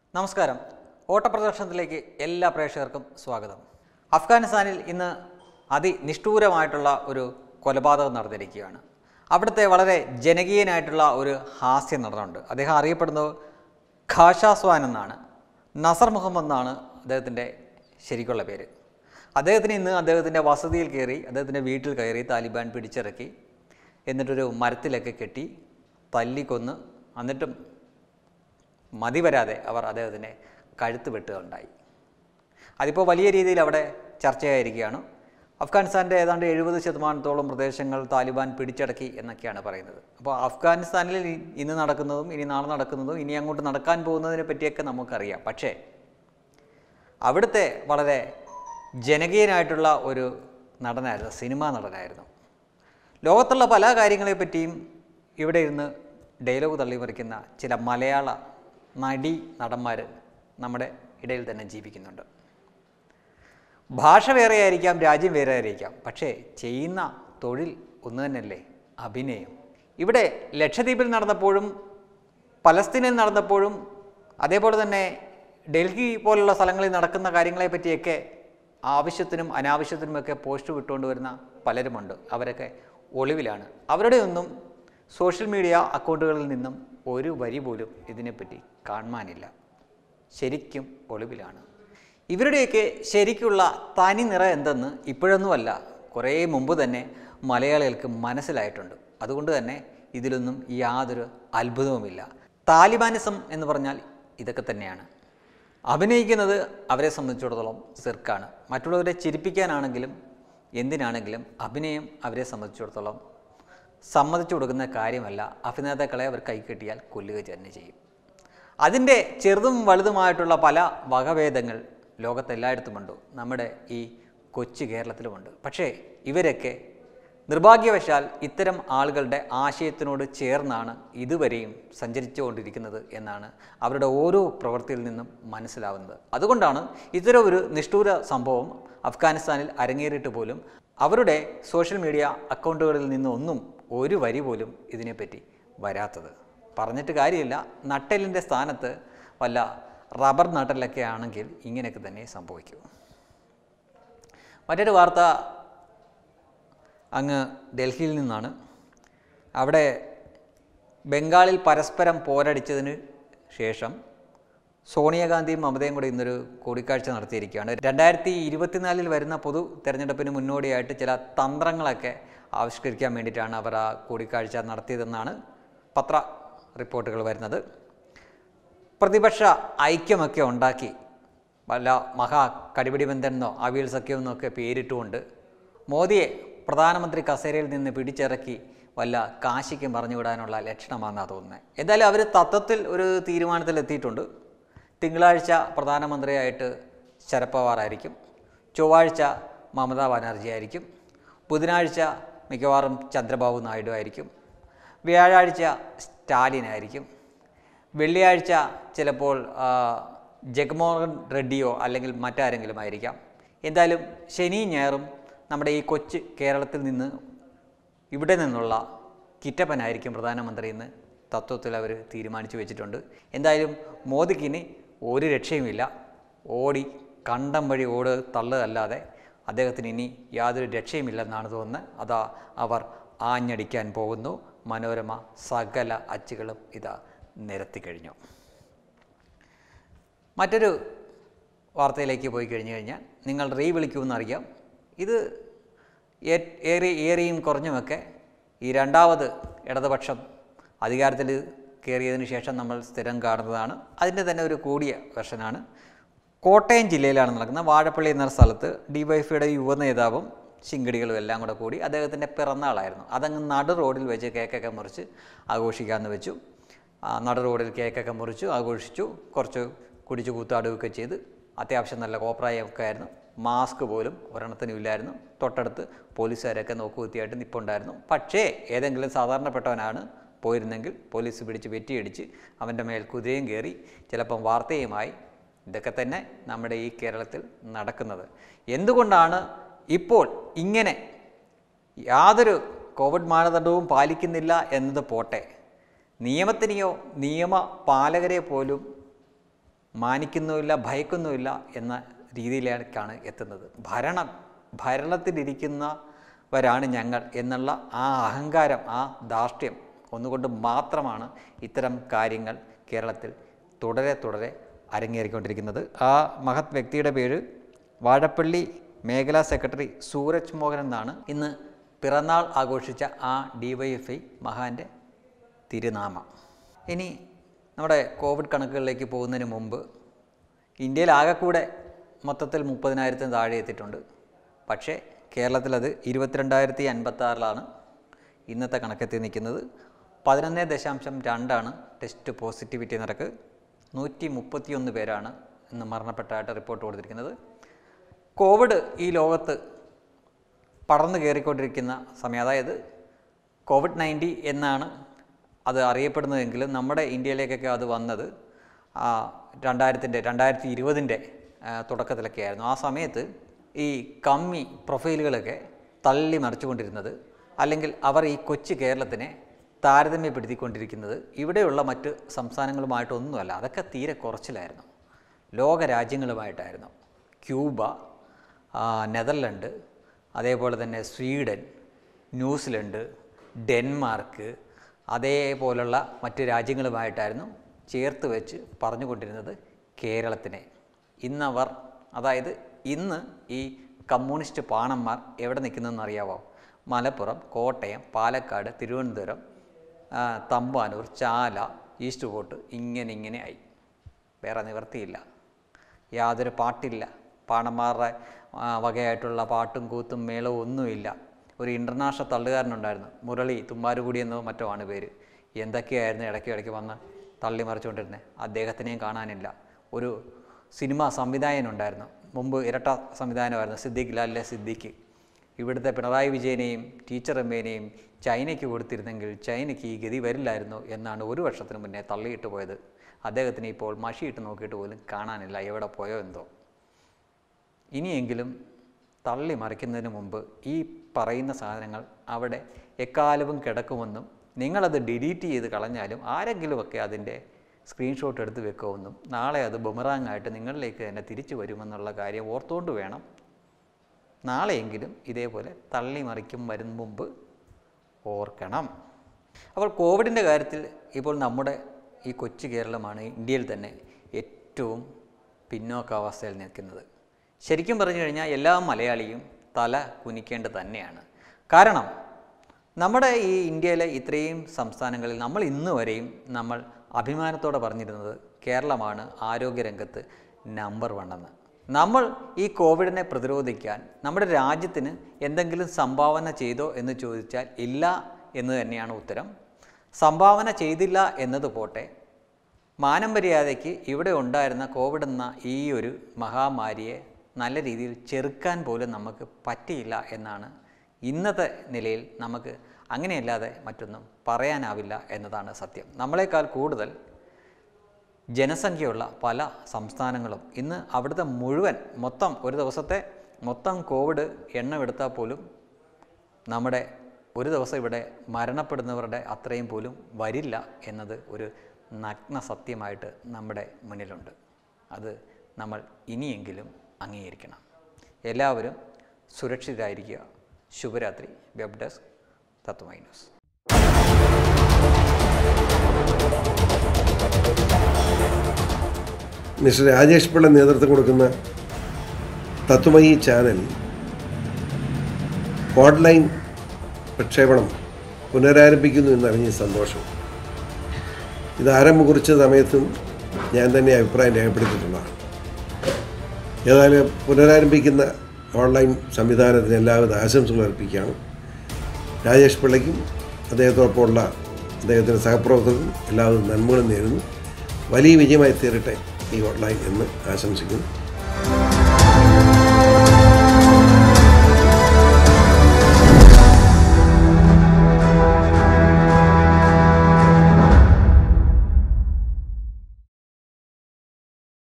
നമസ്കാരം ഓട്ടപ്രദർശനത്തിലേക്ക് എല്ലാ പ്രേക്ഷകർക്കും സ്വാഗതം അഫ്ഗാനിസ്ഥാനിൽ ഇന്ന് അതിനിഷ്ഠൂരമായിട്ടുള്ള ഒരു കൊലപാതകം നടന്നിരിക്കുകയാണ് അവിടുത്തെ വളരെ ജനകീയനായിട്ടുള്ള ഒരു ഹാസ്യ നടനുണ്ട് അദ്ദേഹം അറിയപ്പെടുന്നത് ഖാഷാസ്വാൻ എന്നാണ് നസർ മുഹമ്മദ് എന്നാണ് അദ്ദേഹത്തിൻ്റെ ശരിക്കുള്ള പേര് അദ്ദേഹത്തിന് ഇന്ന് അദ്ദേഹത്തിൻ്റെ വസതിയിൽ കയറി അദ്ദേഹത്തിൻ്റെ വീട്ടിൽ കയറി താലിബാൻ പിടിച്ചിറക്കി എന്നിട്ടൊരു മരത്തിലൊക്കെ കെട്ടി തല്ലിക്കൊന്ന് എന്നിട്ടും മതി വരാതെ അവർ അദ്ദേഹത്തിൻ്റെ കഴുത്ത് വെട്ടുകയുണ്ടായി അതിപ്പോൾ വലിയ രീതിയിൽ അവിടെ ചർച്ചയായിരിക്കുകയാണ് അഫ്ഗാനിസ്ഥാൻ്റെ ഏതാണ്ട് എഴുപത് ശതമാനത്തോളം പ്രദേശങ്ങൾ താലിബാൻ പിടിച്ചടക്കി എന്നൊക്കെയാണ് പറയുന്നത് അപ്പോൾ അഫ്ഗാനിസ്ഥാനിൽ ഇ- ഇന്ന് നടക്കുന്നതും ഇനി നാളെ നടക്കുന്നതും ഇനി അങ്ങോട്ട് നടക്കാൻ പോകുന്നതിനെ പറ്റിയൊക്കെ നമുക്കറിയാം പക്ഷേ അവിടുത്തെ വളരെ ജനകീയനായിട്ടുള്ള ഒരു നടനായിരുന്നു സിനിമാ നടനായിരുന്നു ലോകത്തുള്ള പല കാര്യങ്ങളെപ്പറ്റിയും ഇവിടെ ഇരുന്ന് ഡയലോഗ് തള്ളിമറിക്കുന്ന ചില മലയാള നടി നടന്മാർ നമ്മുടെ ഇടയിൽ തന്നെ ജീവിക്കുന്നുണ്ട് ഭാഷ വേറെ ആയിരിക്കാം രാജ്യം വേറെ ആയിരിക്കാം പക്ഷേ ചെയ്യുന്ന തൊഴിൽ ഒന്ന് തന്നെയല്ലേ അഭിനയം ഇവിടെ ലക്ഷദ്വീപിൽ നടന്നപ്പോഴും പലസ്തീനിൽ നടന്നപ്പോഴും അതേപോലെ തന്നെ ഡൽഹി പോലുള്ള സ്ഥലങ്ങളിൽ നടക്കുന്ന കാര്യങ്ങളെ പറ്റിയൊക്കെ ആവശ്യത്തിനും അനാവശ്യത്തിനുമൊക്കെ പോസ്റ്റ് വിട്ടുകൊണ്ട് വരുന്ന പലരുമുണ്ട് അവരൊക്കെ ഒളിവിലാണ് അവരുടെ ഒന്നും സോഷ്യൽ മീഡിയ അക്കൗണ്ടുകളിൽ നിന്നും ഒരു വരി പോലും ഇതിനെപ്പറ്റി കാണുവാനില്ല ശരിക്കും ഒളിവിലാണ് ഇവരുടെയൊക്കെ ശരിക്കുള്ള തനി നിറം എന്തെന്ന് ഇപ്പോഴൊന്നുമല്ല കുറേ മുമ്പ് തന്നെ മലയാളികൾക്ക് മനസ്സിലായിട്ടുണ്ട് അതുകൊണ്ട് തന്നെ ഇതിലൊന്നും യാതൊരു അത്ഭുതവുമില്ല താലിബാനിസം എന്ന് പറഞ്ഞാൽ ഇതൊക്കെ തന്നെയാണ് അഭിനയിക്കുന്നത് അവരെ സംബന്ധിച്ചിടത്തോളം സിർക്കാണ് മറ്റുള്ളവരെ ചിരിപ്പിക്കാനാണെങ്കിലും എന്തിനാണെങ്കിലും അഭിനയം അവരെ സംബന്ധിച്ചിടത്തോളം സമ്മതിച്ചു കൊടുക്കുന്ന കാര്യമല്ല അഭിനേതാക്കളെ അവർ കൈകെട്ടിയാൽ കൊല്ലുക തന്നെ ചെയ്യും അതിൻ്റെ ചെറുതും വലുതുമായിട്ടുള്ള പല വകഭേദങ്ങൾ ലോകത്തെല്ലായിടത്തുമുണ്ട് നമ്മുടെ ഈ കൊച്ചു കേരളത്തിലുമുണ്ട് പക്ഷേ ഇവരൊക്കെ നിർഭാഗ്യവശാൽ ഇത്തരം ആളുകളുടെ ആശയത്തിനോട് ചേർന്നാണ് ഇതുവരെയും സഞ്ചരിച്ചുകൊണ്ടിരിക്കുന്നത് എന്നാണ് അവരുടെ ഓരോ പ്രവൃത്തിയിൽ നിന്നും മനസ്സിലാവുന്നത് അതുകൊണ്ടാണ് ഇത്തരം ഒരു നിഷ്ഠൂര സംഭവം അഫ്ഗാനിസ്ഥാനിൽ അരങ്ങേറിയിട്ട് പോലും അവരുടെ സോഷ്യൽ മീഡിയ അക്കൗണ്ടുകളിൽ നിന്നൊന്നും ഒരു വരി പോലും ഇതിനെപ്പറ്റി വരാത്തത് പറഞ്ഞിട്ട് കാര്യമില്ല നട്ടലിൻ്റെ സ്ഥാനത്ത് വല്ല റബ്ബർ നട്ടലൊക്കെ ആണെങ്കിൽ ഇങ്ങനെയൊക്കെ തന്നെ സംഭവിക്കൂ മറ്റൊരു വാർത്ത അങ്ങ് ഡൽഹിയിൽ നിന്നാണ് അവിടെ ബംഗാളിൽ പരസ്പരം പോരടിച്ചതിന് ശേഷം സോണിയാഗാന്ധിയും മമതയും കൂടി ഇന്നൊരു കൂടിക്കാഴ്ച നടത്തിയിരിക്കുകയാണ് രണ്ടായിരത്തി ഇരുപത്തിനാലിൽ വരുന്ന പൊതു തെരഞ്ഞെടുപ്പിന് മുന്നോടിയായിട്ട് ചില തന്ത്രങ്ങളൊക്കെ ആവിഷ്കരിക്കാൻ വേണ്ടിയിട്ടാണ് അവർ ആ കൂടിക്കാഴ്ച നടത്തിയതെന്നാണ് പത്ര റിപ്പോർട്ടുകൾ വരുന്നത് പ്രതിപക്ഷ ഐക്യമൊക്കെ ഉണ്ടാക്കി വല്ല മഹാ കടിപിടി ബന്ധനെന്നോ അവിയൽ സഖ്യമെന്നോ ഒക്കെ പേരിട്ടുകൊണ്ട് മോദിയെ പ്രധാനമന്ത്രി കസേരയിൽ നിന്ന് പിടിച്ചിറക്കി വല്ല കാശിക്കും പറഞ്ഞുവിടാനുള്ള ലക്ഷണമാണെന്നാണ് തോന്നുന്നത് എന്തായാലും അവർ തത്വത്തിൽ ഒരു തീരുമാനത്തിൽ എത്തിയിട്ടുണ്ട് തിങ്കളാഴ്ച പ്രധാനമന്ത്രിയായിട്ട് ശരത് പവാർ ആയിരിക്കും ചൊവ്വാഴ്ച മമതാ ബാനർജി ആയിരിക്കും ബുധനാഴ്ച മിക്കവാറും ചന്ദ്രബാബു നായിഡു ആയിരിക്കും വ്യാഴാഴ്ച സ്റ്റാലിൻ ആയിരിക്കും വെള്ളിയാഴ്ച ചിലപ്പോൾ ആ, ജഗ്മോഹൻ റെഡ്ഡിയോ അല്ലെങ്കിൽ മറ്റാരെങ്കിലും ആയിരിക്കാം എന്തായാലും ശനിയും ഞായറും നമ്മുടെ ഈ കൊച്ചു കേരളത്തിൽ നിന്ന് ഇവിടെ നിന്നുള്ള കിറ്റപ്പനായിരിക്കും പ്രധാനമന്ത്രി എന്ന് തത്വത്തിൽ അവർ തീരുമാനിച്ചു വെച്ചിട്ടുണ്ട് എന്തായാലും മോദിക്ക് ഇനി ഒരു രക്ഷയുമില്ല ഓടി കണ്ടം വഴി ഓട് തള്ളുകയല്ലാതെ അദ്ദേഹത്തിന് ഇനി യാതൊരു രക്ഷയുമില്ലെന്നാണ് തോന്നുന്നത് അതാ അവർ ആഞ്ഞടിക്കാൻ പോകുന്നു മനോരമ സകല അച്ചുകളും ഇതാ നിരത്തി കഴിഞ്ഞു മറ്റൊരു വാർത്തയിലേക്ക് പോയി കഴിഞ്ഞു കഴിഞ്ഞാൽ നിങ്ങൾ റീ വിളിക്കുമെന്നറിയാം ഇത് ഏ- ഏറി ഏറിയും കുറഞ്ഞുമൊക്കെ ഈ രണ്ടാമത് ഇടതുപക്ഷം അധികാരത്തിൽ കയറിയതിന് ശേഷം നമ്മൾ സ്ഥിരം കാണുന്നതാണ് അതിൻ്റെ തന്നെ ഒരു കൂടിയ വെർഷനാണ് കോട്ടയം ജില്ലയിലാണ് നടക്കുന്നത് വാഴപ്പള്ളി എന്ന സ്ഥലത്ത് ഡിവൈഫിയുടെ യുവ നേതാവും ശിങ്കടികളും എല്ലാം കൂടെ കൂടി അദ്ദേഹത്തിൻ്റെ പിറന്നാളായിരുന്നു അതങ്ങ് നടു റോഡിൽ വെച്ച് കേക്കൊക്കെ മുറിച്ച് ആഘോഷിക്കാമെന്ന് വെച്ചു ആ, നടു റോഡിൽ കേക്കൊക്കെ മുറിച്ചു ആഘോഷിച്ചു കുറച്ച് കുടിച്ചു കൂത്താടുകയൊക്കെ ചെയ്ത് അത്യാവശ്യം നല്ല കോപ്രായമൊക്കെ ആയിരുന്നു മാസ്ക് പോലും ഒരെണ്ണത്തിനും ഇല്ലായിരുന്നു തൊട്ടടുത്ത് പോലീസുകാരൊക്കെ നോക്കുകുത്തിയായിട്ട് നിൽപ്പുണ്ടായിരുന്നു പക്ഷേ ഏതെങ്കിലും സാധാരണപ്പെട്ടവനാണ് പോയിരുന്നെങ്കിൽ പോലീസ് പിടിച്ച് വെറ്റിയടിച്ച് അവൻ്റെ മേൽ കുതിരയും കയറി ചിലപ്പം വാർത്തയുമായി ഇതൊക്കെ തന്നെ നമ്മുടെ ഈ കേരളത്തിൽ നടക്കുന്നത് എന്തുകൊണ്ടാണ് ഇപ്പോൾ ഇങ്ങനെ യാതൊരു കോവിഡ് മാനദണ്ഡവും പാലിക്കുന്നില്ല എന്നത് പോട്ടെ നിയമത്തിനെയോ നിയമ പാലകരെ പോലും മാനിക്കുന്നുമില്ല ഭയക്കുന്നുമില്ല എന്ന രീതിയിലേക്കാണ് എത്തുന്നത് ഭരണം ഭരണത്തിലിരിക്കുന്നവരാണ് ഞങ്ങൾ എന്നുള്ള ആ അഹങ്കാരം ആ ധാർഷ്ട്യം ഒന്നുകൊണ്ട് മാത്രമാണ് ഇത്തരം കാര്യങ്ങൾ കേരളത്തിൽ തുടരെ തുടരെ അരങ്ങേറിക്കൊണ്ടിരിക്കുന്നത് ആ മഹത് വ്യക്തിയുടെ പേര് വാഴപ്പള്ളി മേഖലാ സെക്രട്ടറി സൂരജ് മോഹൻ എന്നാണ് ഇന്ന് പിറന്നാൾ ആഘോഷിച്ച ആ ഡി വൈ എഫ് ഐ മഹാൻ്റെ തിരുനാമം ഇനി നമ്മുടെ കോവിഡ് കണക്കുകളിലേക്ക് പോകുന്നതിന് മുമ്പ് ഇന്ത്യയിൽ ആകെക്കൂടെ മൊത്തത്തിൽ മുപ്പതിനായിരത്തിന് താഴെ എത്തിയിട്ടുണ്ട് പക്ഷേ കേരളത്തിലത് ഇരുപത്തിരണ്ടായിരത്തി അൻപത്താറിലാണ് ഇന്നത്തെ കണക്കെത്തി നിൽക്കുന്നത് പതിനൊന്ന് ദശാംശം രണ്ടാണ് ടെസ്റ്റ് പോസിറ്റിവിറ്റി നിരക്ക് നൂറ്റി മുപ്പത്തിയൊന്ന് പേരാണ് ഇന്ന് മരണപ്പെട്ടതായിട്ട് റിപ്പോർട്ട് കൊടുത്തിരിക്കുന്നത് കോവിഡ് ഈ ലോകത്ത് പടർന്നു കയറിക്കൊണ്ടിരിക്കുന്ന സമയം അതായത് കോവിഡ് നയൻറ്റി എന്നാണ് അത് അറിയപ്പെടുന്നതെങ്കിലും നമ്മുടെ ഇന്ത്യയിലേക്കൊക്കെ അത് വന്നത് രണ്ടായിരത്തിൻ്റെ രണ്ടായിരത്തി ഇരുപതിൻ്റെ തുടക്കത്തിലൊക്കെ ആയിരുന്നു ആ സമയത്ത് ഈ കമ്മി പ്രൊഫൈലുകളൊക്കെ തള്ളി മറിച്ചുകൊണ്ടിരുന്നത് അല്ലെങ്കിൽ അവർ ഈ കൊച്ചു കേരളത്തിനെ താരതമ്യപ്പെടുത്തിക്കൊണ്ടിരിക്കുന്നത് ഇവിടെയുള്ള മറ്റ് സംസ്ഥാനങ്ങളുമായിട്ടൊന്നുമല്ല അതൊക്കെ തീരെ കുറച്ചിലായിരുന്നു ലോക രാജ്യങ്ങളുമായിട്ടായിരുന്നു ക്യൂബ ആ, നെതർലൻഡ് അതേപോലെ തന്നെ സ്വീഡൻ ന്യൂസിലൻഡ് ഡെൻമാർക്ക് അതേപോലുള്ള മറ്റ് രാജ്യങ്ങളുമായിട്ടായിരുന്നു ചേർത്ത് വെച്ച് പറഞ്ഞുകൊണ്ടിരുന്നത് കേരളത്തിനെ ഇന്നവർ അതായത് ഇന്ന് ഈ കമ്മ്യൂണിസ്റ്റ് പാണന്മാർ എവിടെ നിൽക്കുന്നതെന്ന് അറിയാവോ മലപ്പുറം കോട്ടയം പാലക്കാട് തിരുവനന്തപുരം ആ, തമ്പാനൂർ ചാല ഈസ്റ്റ് ഫോർട്ട് ഇങ്ങനെ ഇങ്ങനെ ആയി വേറെ നിവർത്തിയില്ല യാതൊരു പാട്ടില്ല പാണന്മാരുടെ ആ, വകയായിട്ടുള്ള പാട്ടും കൂത്തും മേളവും ഒന്നുമില്ല ഒരു ഇൻ്റർനാഷണൽ തള്ളുകാരനുണ്ടായിരുന്നു മുരളി തുമ്പാരുകൂടി എന്നോ മറ്റോ ആണ് പേര് എന്തൊക്കെയായിരുന്നു ഇടയ്ക്ക് ഇടയ്ക്ക് വന്ന് തള്ളി മറിച്ചുകൊണ്ടിരുന്നത് അദ്ദേഹത്തിനെയും കാണാനില്ല ഒരു സിനിമ സംവിധായകനുണ്ടായിരുന്നു മുമ്പ് ഇരട്ട സംവിധാനമായിരുന്നു സിദ്ദിഖ് ലാലിലെ സിദ്ദിഖ് ഇവിടുത്തെ പിണറായി വിജയനെയും ടീച്ചർ എമ്മേനെയും ചൈനയ്ക്ക് കൊടുത്തിരുന്നെങ്കിൽ ചൈനയ്ക്ക് ഈ ഗതി വരില്ലായിരുന്നു എന്നാണ് ഒരു വർഷത്തിന് മുന്നേ തള്ളിയിട്ട് പോയത് അദ്ദേഹത്തിന് ഇപ്പോൾ മഷിയിട്ട് നോക്കിയിട്ട് പോലും കാണാനില്ല എവിടെ പോയോ എന്തോ ഇനിയെങ്കിലും തള്ളി മറിക്കുന്നതിന് മുമ്പ് ഈ പറയുന്ന സാധനങ്ങൾ അവിടെ എക്കാലവും കിടക്കുമെന്നും നിങ്ങളത് ഡിലീറ്റ് ചെയ്ത് കളഞ്ഞാലും ആരെങ്കിലുമൊക്കെ അതിൻ്റെ സ്ക്രീൻഷോട്ട് എടുത്ത് വെക്കുമെന്നും നാളെ അത് ബുമറാങ്ങായിട്ട് നിങ്ങളിലേക്ക് തന്നെ തിരിച്ചു വരുമെന്നുള്ള കാര്യം ഓർത്തുകൊണ്ട് വേണം നാളെയെങ്കിലും ഇതേപോലെ തള്ളി മറിക്കും വരും മുമ്പ് ഓർക്കണം അപ്പോൾ കോവിഡിൻ്റെ കാര്യത്തിൽ ഇപ്പോൾ നമ്മുടെ ഈ കൊച്ചു കേരളമാണ് ഇന്ത്യയിൽ തന്നെ ഏറ്റവും പിന്നോക്കാവസ്ഥയിൽ നിൽക്കുന്നത് ശരിക്കും പറഞ്ഞു കഴിഞ്ഞാൽ എല്ലാ മലയാളിയും തല കുനിക്കേണ്ടത് തന്നെയാണ് കാരണം നമ്മുടെ ഈ ഇന്ത്യയിലെ ഇത്രയും സംസ്ഥാനങ്ങളിൽ നമ്മൾ ഇന്ന് വരെയും നമ്മൾ അഭിമാനത്തോടെ പറഞ്ഞിരുന്നത് കേരളമാണ് ആരോഗ്യരംഗത്ത് നമ്പർ വണ്ണെന്ന് നമ്മൾ ഈ കോവിഡിനെ പ്രതിരോധിക്കാൻ നമ്മുടെ രാജ്യത്തിന് എന്തെങ്കിലും സംഭാവന ചെയ്തോ എന്ന് ചോദിച്ചാൽ ഇല്ല എന്ന് തന്നെയാണ് ഉത്തരം സംഭാവന ചെയ്തില്ല എന്നത് പോട്ടെ മാനം മര്യാദയ്ക്ക് ഇവിടെ ഉണ്ടായിരുന്ന കോവിഡ് എന്ന ഈ ഒരു മഹാമാരിയെ നല്ല രീതിയിൽ ചെറുക്കാൻ പോലും നമുക്ക് പറ്റിയില്ല എന്നാണ് ഇന്നത്തെ നിലയിൽ നമുക്ക് അങ്ങനെയല്ലാതെ മറ്റൊന്നും പറയാനാവില്ല എന്നതാണ് സത്യം നമ്മളെക്കാൾ കൂടുതൽ ജനസംഖ്യയുള്ള പല സംസ്ഥാനങ്ങളും ഇന്ന് അവിടുത്തെ മുഴുവൻ മൊത്തം ഒരു ദിവസത്തെ മൊത്തം കോവിഡ് എണ്ണമെടുത്താൽ പോലും നമ്മുടെ ഒരു ദിവസം ഇവിടെ മരണപ്പെടുന്നവരുടെ അത്രയും പോലും വരില്ല എന്നത് ഒരു നഗ്ന സത്യമായിട്ട് നമ്മുടെ മുന്നിലുണ്ട് അത് നമ്മൾ ഇനിയെങ്കിലും അംഗീകരിക്കണം എല്ലാവരും സുരക്ഷിതരായിരിക്കുക ശുഭരാത്രി web desk Tatwamayi news mister Rajesh Pillai നേതൃത്വം കൊടുക്കുന്ന തത്വമയി ചാനൽ ഓൺലൈൻ പ്രക്ഷേപണം പുനരാരംഭിക്കുന്നു എന്നറിഞ്ഞ സന്തോഷം ഇത് ആരംഭം കുറിച്ച സമയത്തും ഞാൻ തന്നെ അഭിപ്രായം രേഖപ്പെടുത്തിയിട്ടുള്ളതാണ് ഏതായാലും പുനരാരംഭിക്കുന്ന ഓൺലൈൻ സംവിധാനത്തിന് എല്ലാവിധ ആശംസകൾ അർപ്പിക്കുകയാണ് രാജേഷ് പിള്ളയ്ക്കും അദ്ദേഹത്തോടൊപ്പമുള്ള അദ്ദേഹത്തിൻ്റെ സഹപ്രവർത്തകർക്കും എല്ലാവിധ നന്മകളും നേരുന്നു വലിയ വിജയമായി തീരട്ടെ ഈ ഓൺലൈൻ എന്ന് ആശംസിക്കുന്നു